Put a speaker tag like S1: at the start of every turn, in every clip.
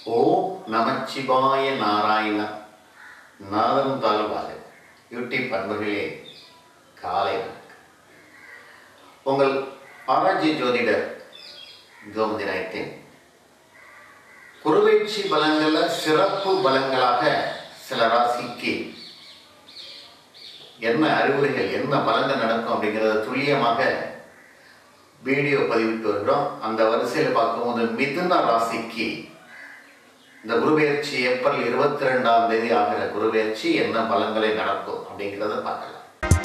S1: ஓம் நமச்சிவாய நாராயண நாதம் தாழ்வாக யூடியூப் அன்பர்களே காலை வணக்கம் உங்கள் ஆராய்ச்சி ஜோதிடர் கோமதி நாயத்தின் குருவேட்சி பலங்கள சிறப்பு பலங்களாக சில ராசிக்கு என்ன அறிவுரைகள் என்ன பலங்கள் நடக்கும் அப்படிங்கிறத துல்லியமாக வீடியோ பதிவிட்டு வருகிறோம் அந்த வரிசையில் பார்க்கும்போது மிதுன ராசிக்கு இந்த குருபெயர்ச்சி ஏப்ரல் இருபத்தி ரெண்டாம் தேதி ஆகிற குருபெயர்ச்சி என்ன பலங்களை நடக்கும் அப்படிங்கிறத பார்க்கலாம்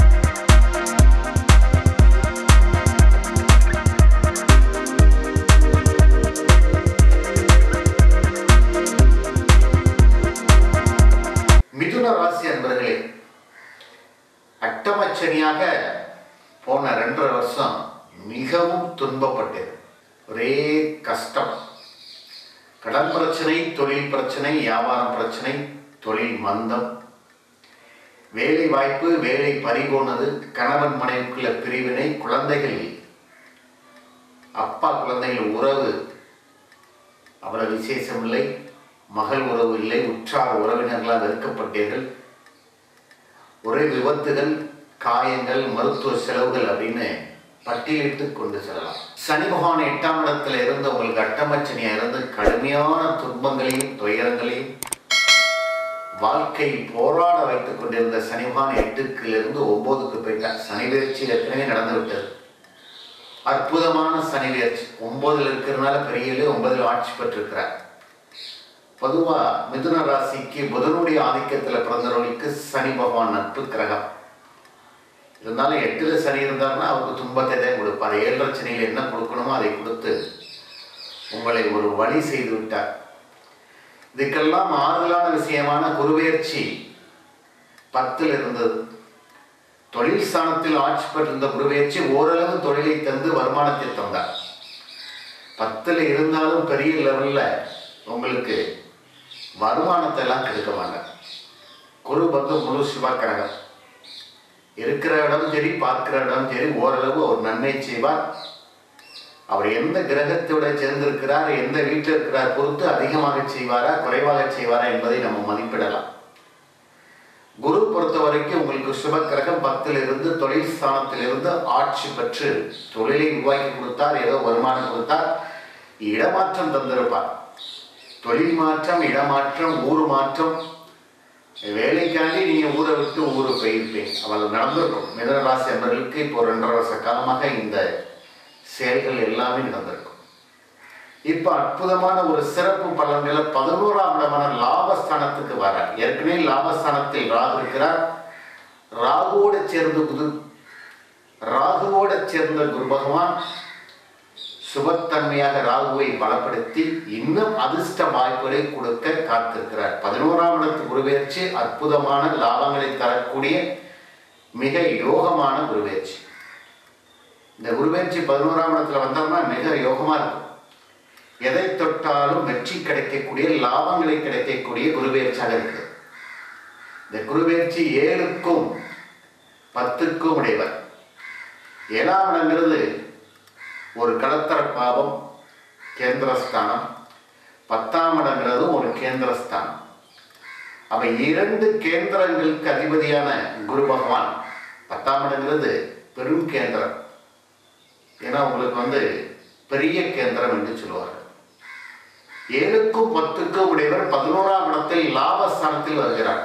S1: மிதுன ராசி அன்பர்களே அட்டமச்சனியாக போன ரெண்டரை வருஷம் மிகவும் துன்பப்பட்டது ஒரே கஷ்டம் கடன் பிரச்சனை தொழில் பிரச்சனை வியாபாரம் பிரச்சனை தொழில் மந்தம் வேலை வாய்ப்பு வேலை பறிபோனது கணவன் மனைவிக்குள்ள பிரிவினை குழந்தைகள் அப்பா குழந்தைகள் உறவு அவ்வளவு விசேஷம் இல்லை மகள் உறவு இல்லை உற்றார் உறவினர்களால் வெறுக்கப்பட்டீர்கள் ஒரே விபத்துகள் காயங்கள் மருத்துவ செலவுகள் அப்படின்னு பட்டியலிட்டு கொண்டு செல்லலாம் சனி பகவான் எட்டாம் இடத்துல இருந்து உங்களுக்கு அட்டமச்சனியா இருந்து கடுமையான துன்பங்களையும் துயரங்களையும் வாழ்க்கையில் போராட வைத்துக் கொண்டிருந்த சனி பகவான் எட்டுக்குல இருந்து ஒன்பதுக்கு போயிட்டார் சனி பயிற்சி ஏற்கனவே நடந்து விட்டது அற்புதமான சனி பயிற்சி ஒன்பதுல இருக்கிறதுனால பெரிய ஒன்பதுல ஆட்சி பெற்றிருக்கிறார் பொதுவா மிதுன ராசிக்கு புதனுடைய ஆதிக்கத்துல பிறந்தவர்களுக்கு சனி பகவான் நட்பு கிரகம் இருந்தாலும் எட்டுல சனி இருந்தாருன்னா அவருக்கு துன்பத்தை தான் கொடுப்பார் ஏழரை சனியில் என்ன கொடுக்கணுமோ அதை கொடுத்து உங்களை ஒரு வழி செய்து விட்டார் இதுக்கெல்லாம் ஆறுதலான விஷயமான குருவேர்ச்சி பத்தில் இருந்தது தொழில் ஸ்தானத்தில் ஆட்சி பெற்றிருந்த குருவேர்ச்சி ஓரளவு தொழிலை தந்து வருமானத்தை தந்தார் பத்தில் இருந்தாலும் பெரிய லெவலில் உங்களுக்கு வருமானத்தை எல்லாம் கெடுக்க மாட்டார் குரு பந்து முழு சிவக்கிரகம் இருக்கிற இடம் சரி பார்க்கிற இடம் சரி ஓரளவு ஒரு நன்மை செய்வார் அவர் எந்த கிரகத்தோட சேர்ந்திருக்கிறார் எந்த வீட்டில் இருக்கிறார் பொறுத்து அதிகமாக செய்வாரா குறைவாக செய்வாரா என்பதை நம்ம மதிப்பிடலாம் குரு பொறுத்த வரைக்கும் உங்களுக்கு சுப கிரகம் பத்தில் இருந்து தொழில் ஸ்தானத்தில் இருந்து ஆட்சி பெற்று தொழிலை உருவாக்கி கொடுத்தார் ஏதோ வருமானம் கொடுத்தார் இடமாற்றம் தந்திருப்பார் தொழில் மாற்றம் இடமாற்றம் ஊர் மாற்றம் வேலைக்காண்டி நீங்க ஊரை விட்டு ஊரு போயிருப்பீங்க அவள் நடந்திருக்கும் மிதனராசி அன்பர்களுக்கு இப்போ ரெண்டரை வருஷ காலமாக இந்த செயல்கள் எல்லாமே நடந்திருக்கும் இப்போ அற்புதமான ஒரு சிறப்பு பலன்களை பதினோராம் இடமான லாபஸ்தானத்துக்கு வரார் ஏற்கனவே லாபஸ்தானத்தில் ராகு இருக்கிறார் ராகுவோட சேர்ந்து குரு ராகுவோட சேர்ந்த குரு பகவான் சுபத்தன்மையாக ராகுவை பலப்படுத்தி இன்னும் அதிர்ஷ்ட வாய்ப்புகளை கொடுக்க காத்திருக்கிறார் பதினோராம் இடத்து குருபெயர்ச்சி அற்புதமான லாபங்களை தரக்கூடிய மிக யோகமான குருபெயர்ச்சி இந்த குருபெயர்ச்சி பதினோராம் இடத்துல வந்தோம்னா மிக யோகமா இருக்கும் எதை தொட்டாலும் வெற்றி கிடைக்கக்கூடிய லாபங்களை கிடைக்கக்கூடிய குருபெயர்ச்சியாக இருக்கு இந்த குருபெயர்ச்சி ஏழுக்கும் பத்துக்கும் உடையவர் ஏழாம் இடங்கிறது ஒரு கடத்தர பாவம் கேந்திரஸ்தானம் பத்தாம் இடங்கிறதும் ஒரு கேந்திரஸ்தானம் அப்ப இரண்டு கேந்திரங்களுக்கு அதிபதியான குரு பகவான் பத்தாம் இடங்கிறது பெரும் கேந்திரம் ஏன்னா உங்களுக்கு வந்து பெரிய கேந்திரம் என்று சொல்லுவார்கள் ஏழுக்கும் பத்துக்கும் உடையவர் பதினோராம் இடத்தில் லாபஸ்தானத்தில் வருகிறார்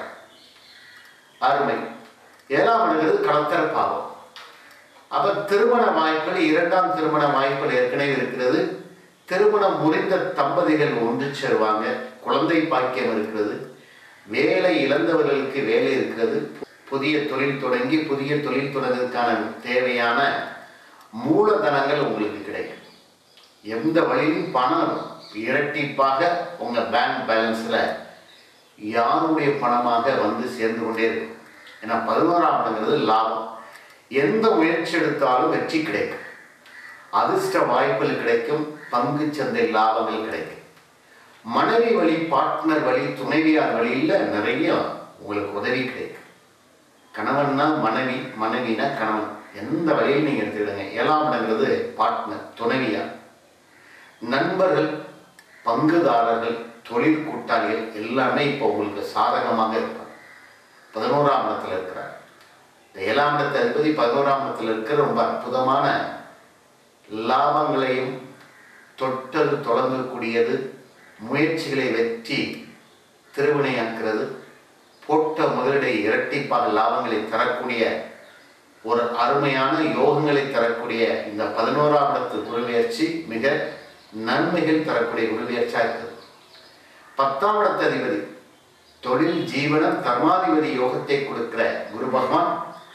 S1: அருமை ஏழாம் இடங்கிறது கடத்தர பாவம் அப்ப திருமண வாய்ப்புகள் இரண்டாம் திருமண வாய்ப்புகள் ஏற்கனவே இருக்கிறது திருமணம் முறிந்த தம்பதிகள் ஒன்று சேருவாங்க குழந்தை பாக்கியம் இருக்கிறது வேலை இழந்தவர்களுக்கு வேலை இருக்கிறது புதிய தொழில் தொடங்கி புதிய தொழில் தொடங்குவதற்கான தேவையான மூலதனங்கள் உங்களுக்கு கிடைக்கும் எந்த வழியிலும் பணம் இரட்டிப்பாக உங்க பேங்க் பேலன்ஸ்ல யாருடைய பணமாக வந்து சேர்ந்து கொண்டே இருக்கும் ஏன்னா பதினோராம் இடங்கிறது லாபம் எந்த முயற்சி எடுத்தாலும் வெற்றி கிடைக்கும் அதிர்ஷ்ட வாய்ப்புகள் கிடைக்கும் பங்கு சந்தை லாபங்கள் கிடைக்கும் மனைவி வழி பார்ட்னர் வழி துணைவியார் வழியில் நிறைய உங்களுக்கு உதவி கிடைக்கும் கணவன்னா மனைவி மனைவினா கணவன் எந்த வழியில் நீங்கள் எடுத்துக்கிடுங்க ஏழாம் இடங்கிறது பார்ட்னர் துணைவியார் நண்பர்கள் பங்குதாரர்கள் தொழில் கூட்டாளிகள் எல்லாமே இப்போ உங்களுக்கு சாதகமாக இருப்பாங்க பதினோராம் இடத்துல இருக்கிறார் இந்த ஏழாம் இடத்த அதிபதி பதினோராம் இடத்துல இருக்கிற ரொம்ப அற்புதமான லாபங்களையும் தொட்டது தொடங்கக்கூடியது முயற்சிகளை வெற்றி திருவினையாக்குறது போட்ட முதலீடை இரட்டிப்பாக லாபங்களை தரக்கூடிய ஒரு அருமையான யோகங்களை தரக்கூடிய இந்த பதினோராம் இடத்து குருமுயற்சி மிக நன்மைகள் தரக்கூடிய குருமுயற்சியா இருக்குது பத்தாம் இடத்து அதிபதி தொழில் ஜீவனம் தர்மாதிபதி யோகத்தை கொடுக்கிற குரு பகவான்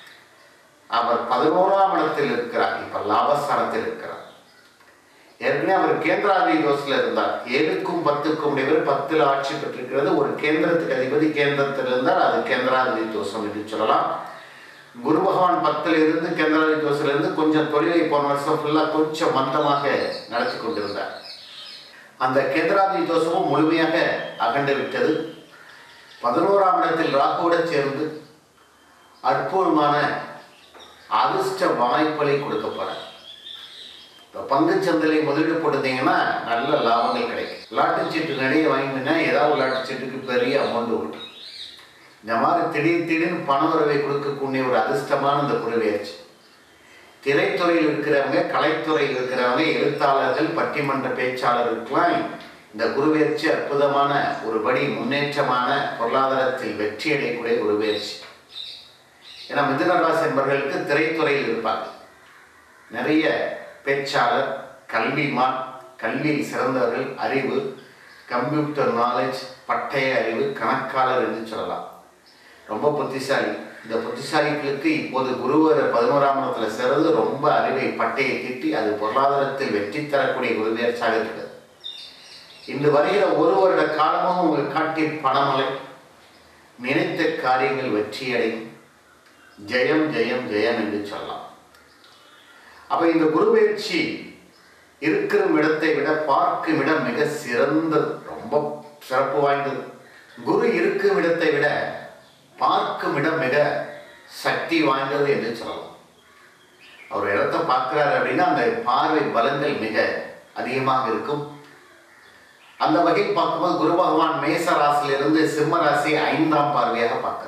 S1: அவர் பதினோராம் இடத்தில் இருக்கிறார் இப்ப லாபஸ்தானத்தில் இருக்கிறார் ஏற்கனவே அவர் கேந்திராதிபதி தோஷத்தில் இருந்தார் ஏழுக்கும் பத்துக்கும் உடையவர் பத்தில் ஆட்சி பெற்றிருக்கிறது ஒரு கேந்திரத்துக்கு அதிபதி கேந்திரத்தில் இருந்தால் அது கேந்திராதிபதி தோஷம் என்று சொல்லலாம் குரு பகவான் பத்தில் இருந்து கேந்திராதிபதி தோஷத்தில் இருந்து கொஞ்சம் தொழிலை போன வருஷம் ஃபுல்லாக கொஞ்சம் மந்தமாக நடத்தி கொண்டிருந்தார் அந்த கேந்திராதிபதி தோஷமும் முழுமையாக அகண்டு விட்டது பதினோராம் இடத்தில் ராகுவோட சேர்ந்து அற்புதமான அதிர்ஷ்ட வாய்ப்புகளை கொடுக்கப்பட இப்போ பங்குச்சந்தையில் முதலீடு போட்டுட்டீங்கன்னா நல்ல லாபங்கள் கிடைக்கும் லாட்டு சீட்டு நிறைய வாங்கினீங்கன்னா ஏதாவது லாட்டு சீட்டுக்கு பெரிய அமௌண்ட் உண்டு இந்த மாதிரி திடீர் திடீர்னு பண வரவை கொடுக்கக்கூடிய ஒரு அதிர்ஷ்டமான இந்த குருவேர்ச்சி திரைத்துறையில் இருக்கிறவங்க கலைத்துறையில் இருக்கிறவங்க எழுத்தாளர்கள் பட்டிமன்ற பேச்சாளர்களுக்கெல்லாம் இந்த குருவேர்ச்சி அற்புதமான ஒரு படி முன்னேற்றமான பொருளாதாரத்தில் வெற்றி அடையக்கூடிய குருவேர்ச்சி ஏன்னா மிதுனராசி என்பவர்களுக்கு திரைத்துறையில் இருப்பாங்க நிறைய பேச்சாளர் கல்விமான் கல்வியில் சிறந்தவர்கள் அறிவு கம்ப்யூட்டர் நாலேஜ் பட்டய அறிவு கணக்காளர் என்று சொல்லலாம் ரொம்ப புத்திசாலி இந்த புத்திசாலிகளுக்கு இப்போது குருவர் பதினோராம் இடத்துல சேர்ந்து ரொம்ப அறிவை பட்டையை திட்டி அது பொருளாதாரத்தில் வெற்றி தரக்கூடிய குருவேற்சாக இருக்கிறது இன்று வருகிற ஒரு வருட காலமும் உங்கள் காட்டில் பணமலை நினைத்த காரியங்கள் வெற்றியடையும் ஜெயம் ஜெயம் ஜெயம் என்று சொல்லலாம் அப்ப இந்த குருபெயர்ச்சி இருக்கிற இடத்தை விட பார்க்கும் இடம் மிக சிறந்தது ரொம்ப சிறப்பு வாய்ந்தது குரு இருக்கும் இடத்தை விட பார்க்கும் இடம் மிக சக்தி வாய்ந்தது என்று சொல்லலாம் அவர் இடத்தை பார்க்கிறார் அப்படின்னா அந்த பார்வை பலங்கள் மிக அதிகமாக இருக்கும் அந்த வகையில் பார்க்கும்போது குரு பகவான் மேச ராசியிலிருந்து சிம்ம ராசி ஐந்தாம் பார்வையாக பார்க்கிறார்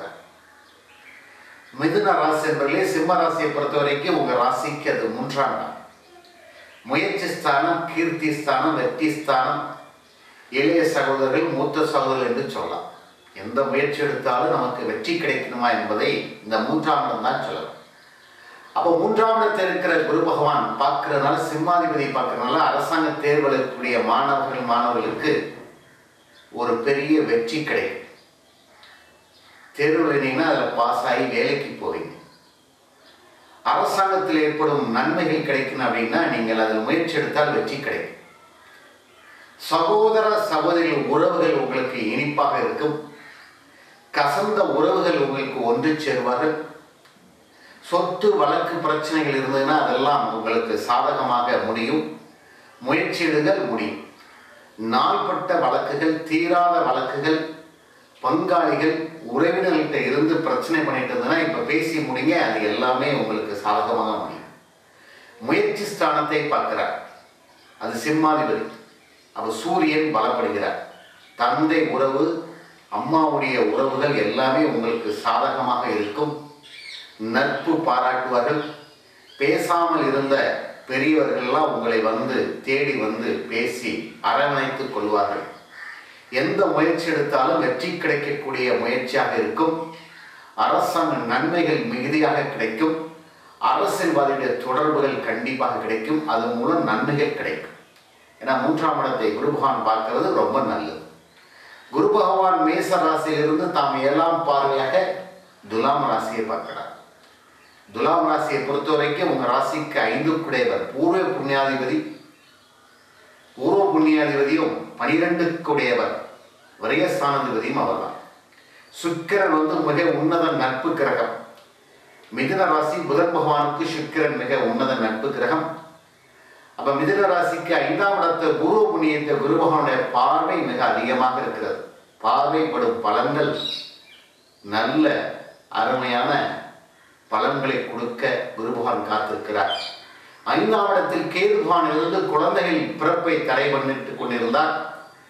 S1: மிதுன ராசி என்பதிலே சிம்ம ராசியை பொறுத்த வரைக்கும் உங்க ராசிக்கு அது மூன்றாம் இடம் முயற்சி ஸ்தானம் கீர்த்தி ஸ்தானம் வெற்றி ஸ்தானம் இளைய சகோதரர்கள் மூத்த சகோதரர்கள் என்று சொல்லலாம் எந்த முயற்சி எடுத்தாலும் நமக்கு வெற்றி கிடைக்கணுமா என்பதை இந்த மூன்றாம் இடம் தான் சொல்லலாம் அப்போ மூன்றாம் இடத்தில் இருக்கிற குரு பகவான் பார்க்கறதுனால சிம்மாதிபதி பார்க்கறதுனால அரசாங்க தேர்வு எழுதக்கூடிய மாணவர்கள் மாணவர்களுக்கு ஒரு பெரிய வெற்றி கிடைக்கும் தேர்வு எழுதினீங்கன்னா அதில் பாஸ் ஆகி வேலைக்கு போவீங்க அரசாங்கத்தில் ஏற்படும் நன்மைகள் கிடைக்கணும் அப்படின்னா நீங்கள் அதில் முயற்சி எடுத்தால் வெற்றி கிடைக்கும் சகோதர சகோதரி உறவுகள் உங்களுக்கு இனிப்பாக இருக்கும் கசந்த உறவுகள் உங்களுக்கு ஒன்று சேருவார்கள் சொத்து வழக்கு பிரச்சனைகள் இருந்ததுன்னா அதெல்லாம் உங்களுக்கு சாதகமாக முடியும் முயற்சியிடுங்கள் முடியும் நாள்பட்ட வழக்குகள் தீராத வழக்குகள் பங்காளிகள் உறவினர்கள்ட்ட இருந்து பிரச்சனை பண்ணிட்டு இருந்ததுன்னா இப்போ பேசி முடிங்க அது எல்லாமே உங்களுக்கு சாதகமாக முடியும் முயற்சி ஸ்தானத்தை பார்க்கிறார் அது சிம்மாதிபதி அப்போ சூரியன் பலப்படுகிறார் தந்தை உறவு அம்மாவுடைய உறவுகள் எல்லாமே உங்களுக்கு சாதகமாக இருக்கும் நட்பு பாராட்டுவார்கள் பேசாமல் இருந்த பெரியவர்கள்லாம் உங்களை வந்து தேடி வந்து பேசி அரவணைத்துக் கொள்வார்கள் எந்த முயற்சி எடுத்தாலும் வெற்றி கிடைக்கக்கூடிய முயற்சியாக இருக்கும் அரசாங்க நன்மைகள் மிகுதியாக கிடைக்கும் அரசியல்வாதியுடைய தொடர்புகள் கண்டிப்பாக கிடைக்கும் அது மூலம் நன்மைகள் கிடைக்கும் ஏன்னா மூன்றாம் இடத்தை குரு பகவான் பார்க்கிறது ரொம்ப நல்லது குரு பகவான் மேச ராசியிலிருந்து தாம் ஏழாம் பார்வையாக துலாம் ராசியை பார்க்கிறார் துலாம் ராசியை பொறுத்த வரைக்கும் உங்க ராசிக்கு ஐந்து குடையவர் பூர்வ புண்ணியாதிபதி பூர்வ புண்ணியாதிபதியும் பனிரெண்டுக்குடையவர் விரயஸ்தானாதிபதியும் அவர்தான் சுக்கிரன் வந்து மிக உன்னத நட்பு கிரகம் மிதுன ராசி புதன் பகவானுக்கு சுக்கிரன் மிக உன்னத நட்பு கிரகம் அப்ப மிதுன ராசிக்கு ஐந்தாம் இடத்து பூர்வ புண்ணியத்தை குரு பகவானுடைய பார்வை மிக அதிகமாக இருக்கிறது பார்வைப்படும் பலன்கள் நல்ல அருமையான பலன்களை கொடுக்க குரு பகவான் காத்திருக்கிறார் ஐந்தாம் இடத்தில் கேது பகவான் இருந்து குழந்தைகள் பிறப்பை தடை பண்ணிட்டு கொண்டிருந்தார்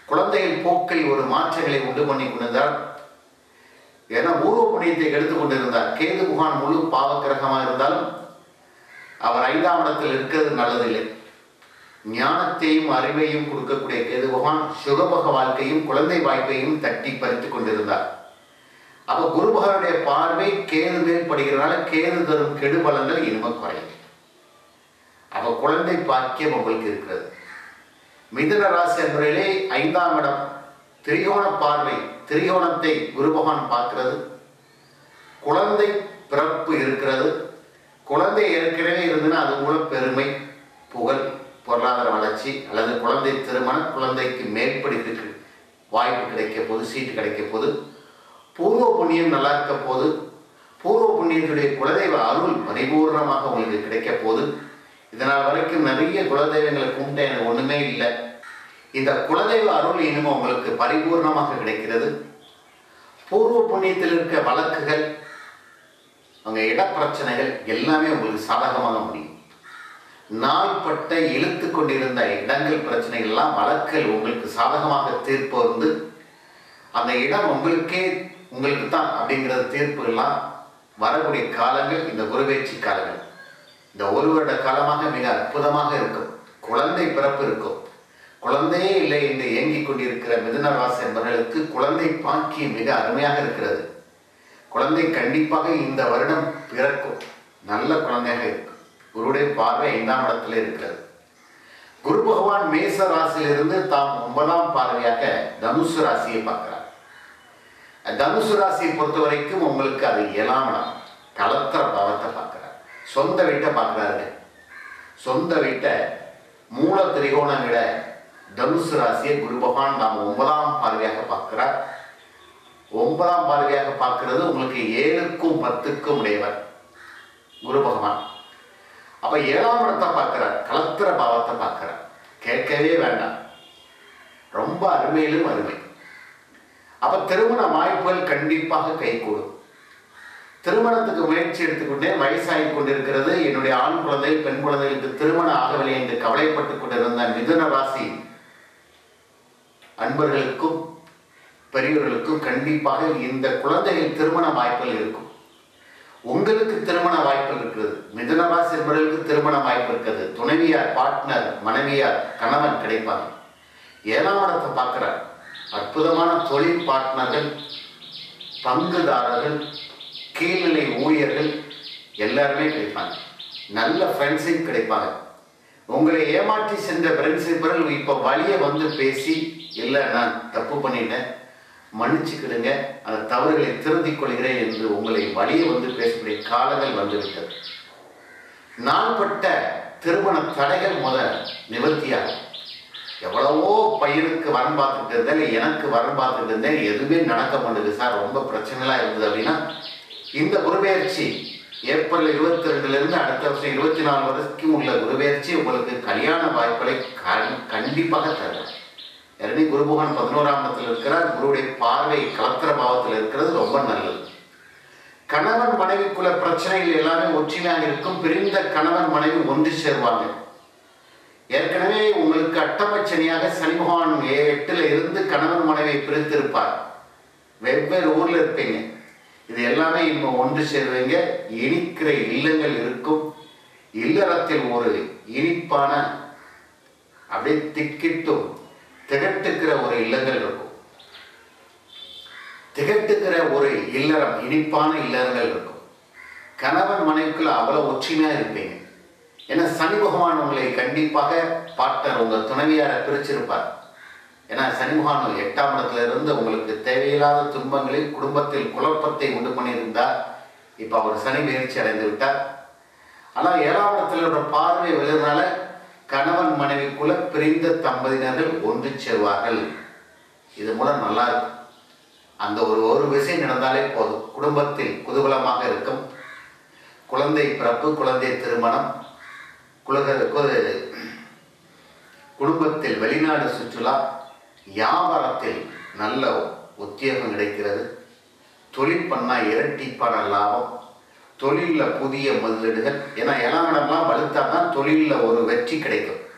S1: குழந்தைகள் போக்கில் ஒரு மாற்றங்களை உண்டு பண்ணி கொண்டிருந்தார் ஏன்னா பூர்வ புண்ணியத்தை எடுத்துக் கொண்டிருந்தார் கேது புகான் முழு பாவக்கிரகமாக இருந்தாலும் அவர் ஐந்தாம் இடத்தில் இருக்கிறது நல்லதில்லை ஞானத்தையும் அறிவையும் கொடுக்கக்கூடிய கேது பகவான் சுகபக வாழ்க்கையும் குழந்தை வாய்ப்பையும் தட்டி பறித்துக் கொண்டிருந்தார் அப்ப குரு பகவானுடைய பார்வை கேது மேல் படுகிறனால கேது தரும் கெடுபலங்கள் இனிமே குறையும் அப்ப குழந்தை பாக்கியம் உங்களுக்கு இருக்கிறது மிதுன ராசி என்பதிலே ஐந்தாம் இடம் திரிகோண பார்வை திரிகோணத்தை குரு பகவான் பார்க்கிறது குழந்தை பிறப்பு இருக்கிறது குழந்தை ஏற்கனவே இருந்ததுன்னா அது மூலம் பெருமை புகழ் பொருளாதார வளர்ச்சி அல்லது குழந்தை திருமணம் குழந்தைக்கு மேற்படிப்புக்கு வாய்ப்பு கிடைக்க போது சீட்டு கிடைக்க போது பூர்வ புண்ணியம் நல்லா இருக்க போது பூர்வ புண்ணியத்துடைய குலதெய்வ அருள் பரிபூர்ணமாக உங்களுக்கு கிடைக்க போது இதனால் வரைக்கும் நிறைய குலதெய்வங்களை கும்பிட்ட எனக்கு ஒண்ணுமே இல்லை இந்த குலதெய்வ அருள் இனிமே உங்களுக்கு பரிபூர்ணமாக கிடைக்கிறது பூர்வ புண்ணியத்தில் இருக்க வழக்குகள் அவங்க இடப்பிரச்சனைகள் எல்லாமே உங்களுக்கு சாதகமாக முடியும் நாள்பட்ட இழுத்து கொண்டிருந்த இடங்கள் பிரச்சனைகள் எல்லாம் வழக்கல் உங்களுக்கு சாதகமாக தீர்ப்பு வந்து அந்த இடம் உங்களுக்கே உங்களுக்கு தான் அப்படிங்கிற தீர்ப்பு எல்லாம் வரக்கூடிய காலங்கள் இந்த குருவேட்சி காலங்கள் இந்த ஒரு வருட காலமாக மிக அற்புதமாக இருக்கும் குழந்தை பிறப்பு இருக்கும் குழந்தையே இல்லை என்று ஏங்கிக் கொண்டிருக்கிற மிதுன ராசி என்பவர்களுக்கு குழந்தை பாக்கியம் மிக அருமையாக இருக்கிறது குழந்தை கண்டிப்பாக இந்த வருடம் பிறக்கும் நல்ல குழந்தையாக இருக்கும் குருடைய பார்வை ஐந்தாம் இடத்துல இருக்கிறது குரு பகவான் மேச ராசியிலிருந்து தாம் ஒன்பதாம் பார்வையாக தனுசு ராசியை பார்க்கிறார் தனுசு ராசியை பொறுத்த வரைக்கும் உங்களுக்கு அது ஏழாம் இடம் கலத்திர பாவத்தை பார்க்கிறார் சொந்த வீட்டை பார்க்கிறாரு சொந்த வீட்டை மூல திரிகோணம் விட தனுசு ராசியை குரு பகவான் நாம் ஒன்பதாம் பார்வையாக பார்க்கிறார் ஒன்பதாம் பார்வையாக பார்க்கிறது உங்களுக்கு ஏழுக்கும் பத்துக்கும் உடையவர் குரு பகவான் அப்ப ஏழாம் இடத்தை பார்க்கிறார் கலத்திர பாவத்தை பார்க்கிறார் கேட்கவே வேண்டாம் ரொம்ப அருமையிலும் அருமை அப்ப திருமண வாய்ப்புகள் கண்டிப்பாக கைகூடும் திருமணத்துக்கு முயற்சி எடுத்துக்கொண்டே வயசாகி கொண்டிருக்கிறது என்னுடைய ஆண் குழந்தை பெண் குழந்தைகளுக்கு திருமணம் ஆகவில்லை என்று கவலைப்பட்டுக் கொண்டிருந்த மிதுன ராசி அன்பர்களுக்கும் பெரியவர்களுக்கும் கண்டிப்பாக இந்த குழந்தைகள் திருமண வாய்ப்புகள் இருக்கும் உங்களுக்கு திருமண வாய்ப்புகள் இருக்கிறது மிதுன ராசி என்பவர்களுக்கு திருமண வாய்ப்பு இருக்கிறது துணைவியார் பார்ட்னர் மனைவியார் கணவன் கிடைப்பாங்க ஏழாம் இடத்தை பார்க்கிறார் அற்புதமான தொழில் பார்ட்னர்கள் பங்குதாரர்கள் கீழ்நிலை ஊழியர்கள் எல்லாருமே கிடைப்பாங்க நல்ல ஃப்ரெண்ட்ஷிப் கிடைப்பாங்க உங்களை ஏமாற்றி சென்ற ஃப்ரெண்ட்ஷிப்பர்கள் இப்போ வழியை வந்து பேசி இல்லை நான் தப்பு பண்ணிட்டேன் மன்னிச்சுக்கிடுங்க அந்த தவறுகளை திருத்திக் கொள்கிறேன் என்று உங்களை வழியை வந்து பேசக்கூடிய காலங்கள் வந்துவிட்டது நாள்பட்ட திருமண தடைகள் முத நிவர்த்தியாகும் எவ்வளவோ பையனுக்கு வரம் பார்த்துட்டு இருந்தேன் இல்லை எனக்கு வரம் பார்த்துட்டு இருந்தேன் எதுவுமே நடக்க மாட்டேங்குது சார் ரொம்ப பிரச்சனைலாம் இருந்தது அப்படின்னா இந்த குருபெயர்ச்சி ஏப்ரல் இருபத்தி ரெண்டுலேருந்து அடுத்த வருஷம் இருபத்தி நாலு வரைக்கும் உள்ள குருபெயர்ச்சி உங்களுக்கு கல்யாண வாய்ப்புகளை கண் கண்டிப்பாக தரும் ஏற்கனவே குருபகவான் பதினோராம் இடத்தில் இருக்கிறார் குருவுடைய பார்வை கலத்திர பாவத்தில் இருக்கிறது ரொம்ப நல்லது கணவன் மனைவிக்குள்ள பிரச்சனைகள் எல்லாமே ஒற்றுமையாக இருக்கும் பிரிந்த கணவன் மனைவி ஒன்று சேருவாங்க ஏற்கனவே உங்களுக்கு அட்டமச்சனியாக சனி பகவான் ஏ- எட்டுல இருந்து கணவன் மனைவியை பிரித்திருப்பார் வெவ்வேறு ஊர்ல இருப்பீங்க இது எல்லாமே இப்போ ஒன்று சேருவீங்க இனிக்கிற இல்லங்கள் இருக்கும் இல்லறத்தில் ஒரு இனிப்பான அப்படியே திக்கிட்டும் திகட்டுக்கிற ஒரு இல்லங்கள் இருக்கும் திகட்டுக்கிற ஒரு இல்லறம் இனிப்பான இல்லறங்கள் இருக்கும் கணவன் மனைவிக்குள்ள அவ்வளவு ஒற்றுமையா இருப்பீங்க ஏன்னா சனி பகவான் உங்களை கண்டிப்பாக பார்ட்னர் உங்க துணைவியாரை பிரிச்சிருப்பார் ஏன்னா சனி பகவான் எட்டாம் இடத்துல இருந்து உங்களுக்கு தேவையில்லாத துன்பங்களில் குடும்பத்தில் குழப்பத்தை உண்டு பண்ணியிருந்தார் இப்போ அவர் சனி முயற்சி அடைந்து விட்டார் ஆனால் ஏழாம் இடத்துல ஒரு பார்வை விழுறதுனால கணவன் மனைவிக்குள்ள பிரிந்த தம்பதியினர்கள் ஒன்று சேருவார்கள் இது மூலம் நல்லா இருக்கும் அந்த ஒரு ஒரு விஷயம் நடந்தாலே போதும் குடும்பத்தில் குதூகலமாக இருக்கும் குழந்தை பிறப்பு குழந்தை திருமணம் குலக கு- குடும்பத்தில் வெளிநாடு சுற்றுலா வியாபாரத்தில் நல்ல உத்தியோகம் கிடைக்கிறது தொழில் பண்ணா இரட்டிப்பான லாபம் தொழிலில் புதிய முதலீடுகள் ஏன்னா இளம் இடம்லாம் வலுத்தா தான் தொழிலில் ஒரு வெற்றி கிடைக்கும்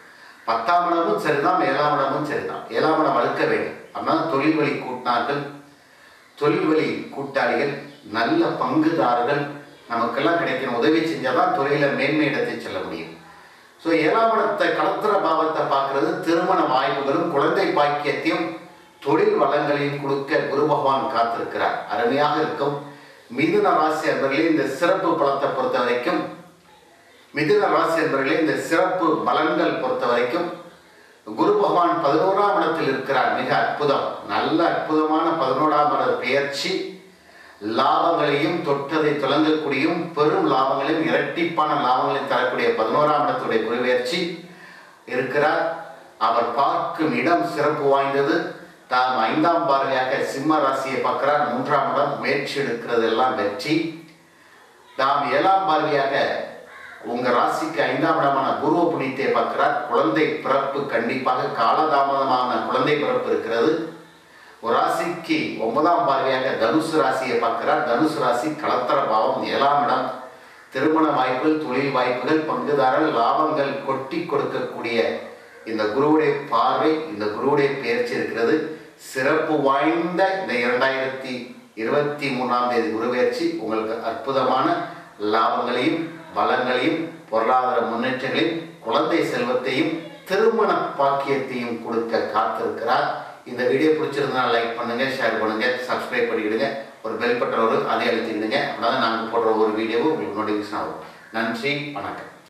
S1: பத்தாம் இடமும் சரிதான் ஏழாம் இடமும் சரிதான் ஏழாம் இடம் வளர்க்க வேண்டும் அதனால தொழில் வழி கூட்டினார்கள் தொழில் வழி கூட்டாளிகள் நல்ல பங்குதாரர்கள் நமக்கெல்லாம் கிடைக்கிற உதவி செஞ்சால் தான் தொழில மேன்மை இடத்தை செல்ல முடியும் ஸோ ஏழாம் இடத்தை கலத்திர பாவத்தை பார்க்கறது திருமண வாய்ப்புகளும் குழந்தை பாக்கியத்தையும் தொழில் வளங்களையும் கொடுக்க குரு பகவான் காத்திருக்கிறார் அருமையாக இருக்கும் மிதுன ராசி அன்பர்களே இந்த சிறப்பு பலத்தை பொறுத்த வரைக்கும் மிதுன ராசி அன்பர்களே இந்த சிறப்பு பலன்கள் பொறுத்த வரைக்கும் குரு பகவான் பதினோராம் இடத்தில் இருக்கிறார் மிக அற்புதம் நல்ல அற்புதமான பதினோராம் இட பெயர்ச்சி லாபங்களையும் தொட்டதை தொடங்கக்கூடியும் பெரும் லாபங்களையும் இரட்டிப்பான லாபங்களையும் தரக்கூடிய பதினோராம் இடத்துடைய குருபெயர்ச்சி இருக்கிறார் அவர் பார்க்கும் இடம் சிறப்பு வாய்ந்தது தாம் ஐந்தாம் பார்வையாக சிம்ம ராசியை பார்க்கிறார் மூன்றாம் இடம் முயற்சி எடுக்கிறது எல்லாம் வெற்றி தாம் ஏழாம் பார்வையாக உங்க ராசிக்கு ஐந்தாம் இடமான பூர்வ புண்ணியத்தை பார்க்கிறார் குழந்தை பிறப்பு கண்டிப்பாக காலதாமதமான குழந்தை பிறப்பு இருக்கிறது ஒரு ராசிக்கு ஒன்பதாம் பார்வையாக தனுசு ராசியை பார்க்கிறார் தனுசு ராசி கலத்தர பாவம் ஏழாம் இடம் திருமண வாய்ப்புகள் தொழில் வாய்ப்புகள் பங்குதாரர்கள் லாபங்கள் கொட்டி கொடுக்கக்கூடிய இந்த குருவுடைய பார்வை இந்த குருவுடைய பெயர்ச்சி இருக்கிறது சிறப்பு வாய்ந்த இந்த இரண்டாயிரத்தி இருபத்தி மூணாம் தேதி குருபெயர்ச்சி உங்களுக்கு அற்புதமான லாபங்களையும் பலங்களையும் பொருளாதார முன்னேற்றங்களையும் குழந்தை செல்வத்தையும் திருமண பாக்கியத்தையும் கொடுக்க காத்திருக்கிறார் இந்த வீடியோ பிடிச்சிருந்தா லைக் பண்ணுங்க ஷேர் பண்ணுங்க சப்ஸ்கிரைப் பண்ணிக்கிடுங்க ஒரு பெல் பட்டன் வரும் அதை அழுத்திக்கிடுங்க அப்படின்னா நாங்கள் போடுற ஒரு வீடியோவும் உங்களுக்கு நோட்டிஃபிகேஷன் ஆகும் நன்றி வணக்கம்